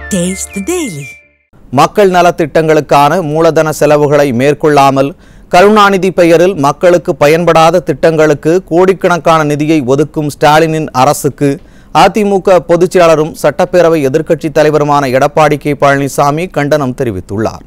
Taste the Daily. மக்கள் நலத்திட்டங்களுக்கான மூலதன செலவுகளை மேற்கொள்ளாமல் கருணாநிதி பெயரில் மக்களுக்கு பயன்படாத திட்டங்களுக்கு கோடிக்கணக்கான நிதியை ஒதுக்கும் ஸ்டாலினின் அரசுக்கு அதிமுக பொதுச்செயலாளரும் சட்டப்பேரவை எதிர்க்கட்சித் தலைவருமான எடப்பாடி கே பழனிசாமி கண்டனம் தெரிவித்துள்ளார்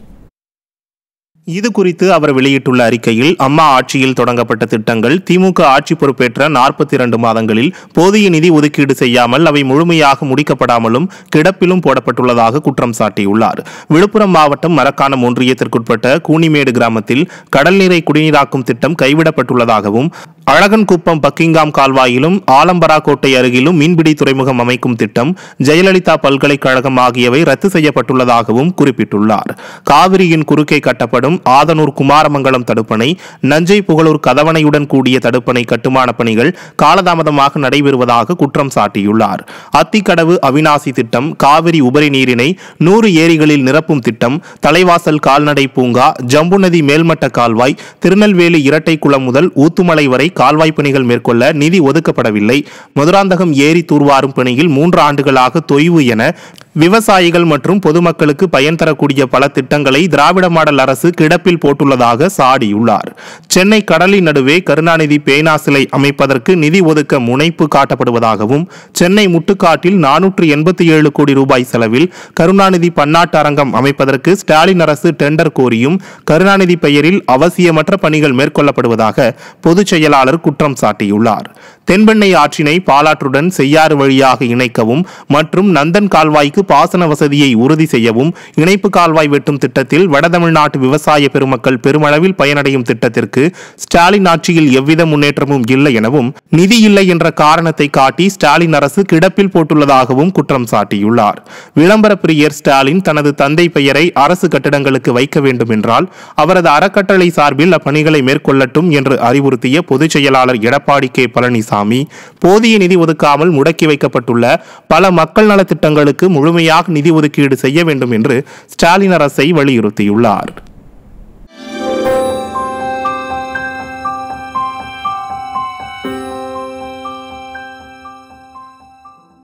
இது குறித்து அவர் வெளியிட்டுள்ள அறிக்கையில் அம்மா ஆட்சியில் தொடங்கப்பட்ட திட்டங்கள் திமுக ஆட்சி பொறுப்பேற்ற நாற்பத்தி இரண்டு மாதங்களில் போதிய நிதி ஒதுக்கீடு செய்யாமல் அவை முழுமையாக முடிக்கப்படாமலும் கிடப்பிலும் போடப்பட்டுள்ளதாக குற்றம் சாட்டியுள்ளார் விழுப்புரம் மாவட்டம் மரக்காணம் ஒன்றியத்திற்குட்பட்ட கூனிமேடு கிராமத்தில் கடல் நீரை குடிநீராக்கும் திட்டம் கைவிடப்பட்டுள்ளதாகவும் அழகன்குப்பம் பக்கிங்காம் கால்வாயிலும் ஆலம்பராக்கோட்டை அருகிலும் மீன்பிடி துறைமுகம் அமைக்கும் திட்டம் ஜெயலலிதா பல்கலைக்கழகம் ஆகியவை ரத்து செய்யப்பட்டுள்ளதாகவும் குறிப்பிட்டுள்ளார் காவிரியின் குறுக்கே கட்டப்படும் ஆதனூர் குமாரமங்கலம் தடுப்பணை நஞ்சை புகழூர் கதவணையுடன் கூடிய தடுப்பணை கட்டுமான பணிகள் காலதாமதமாக நடைபெறுவதாக குற்றம் சாட்டியுள்ளார் அத்திக்கடவு அவிநாசி திட்டம் காவிரி உபரி நீரினை நூறு ஏரிகளில் நிரப்பும் திட்டம் தலைவாசல் கால்நடை பூங்கா ஜம்பு நதி மேல்மட்ட கால்வாய் திருநெல்வேலி இரட்டை குளம் முதல் ஊத்துமலை வரை கால்வாய் பணிகள் மேற்கொள்ள நிதி ஒதுக்கப்படவில்லை மதுராந்தகம் ஏரி தூர்வாரும் பணியில் மூன்று ஆண்டுகளாக தொய்வு என விவசாயிகள் மற்றும் பொதுமக்களுக்கு பயன் தரக்கூடிய பல திட்டங்களை திராவிட மாடல் அரசு கிடப்பில் போட்டுள்ளதாக சாடியுள்ளார் சென்னை கடலின் நடுவே கருணாநிதி பேனா சிலை அமைப்பதற்கு நிதி ஒதுக்க முனைப்பு காட்டப்படுவதாகவும் சென்னை முட்டுக்காட்டில் நானூற்று எண்பத்தி ஏழு கோடி ரூபாய் செலவில் கருணாநிதி பன்னாட்டு அரங்கம் அமைப்பதற்கு ஸ்டாலின் அரசு டெண்டர் கோரியும் கருணாநிதி பெயரில் அவசியமற்ற பணிகள் மேற்கொள்ளப்படுவதாக பொதுச் செயலாளர் குற்றம் சாட்டியுள்ளார் தென்பெண்ணை ஆற்றினை பாலாற்றுடன் செய்யாறு வழியாக இணைக்கவும் மற்றும் நந்தன் கால்வாய்க்கு பாசன வசதியை உறுதி செய்யவும் இணைப்பு கால்வாய் வெட்டும் திட்டத்தில் வடதமிழ்நாட்டு விவசாய பெருமக்கள் பெருமளவில் பயனடையும் திட்டத்திற்கு ஸ்டாலின் ஆட்சியில் எவ்வித முன்னேற்றமும் இல்லை எனவும் நிதி இல்லை என்ற காரணத்தை காட்டி ஸ்டாலின் அரசு கிடப்பில் போட்டுள்ளதாகவும் குற்றம் சாட்டியுள்ளார் விளம்பர பிரியர் ஸ்டாலின் தனது தந்தை பெயரை அரசு கட்டிடங்களுக்கு வைக்க வேண்டும் என்றால் அவரது அறக்கட்டளை சார்பில் அப்பணிகளை மேற்கொள்ளட்டும் என்று அறிவுறுத்திய பொதுச் செயலாளர் எடப்பாடி கே பழனிசாமி போதிய நிதி ஒதுக்காமல் முடக்கி வைக்கப்பட்டுள்ள பல மக்கள் நலத் திட்டங்களுக்கு முழுமையாக நிதி ஒதுக்கீடு செய்ய வேண்டும் என்று ஸ்டாலின் அரசை வலியுறுத்தியுள்ளார்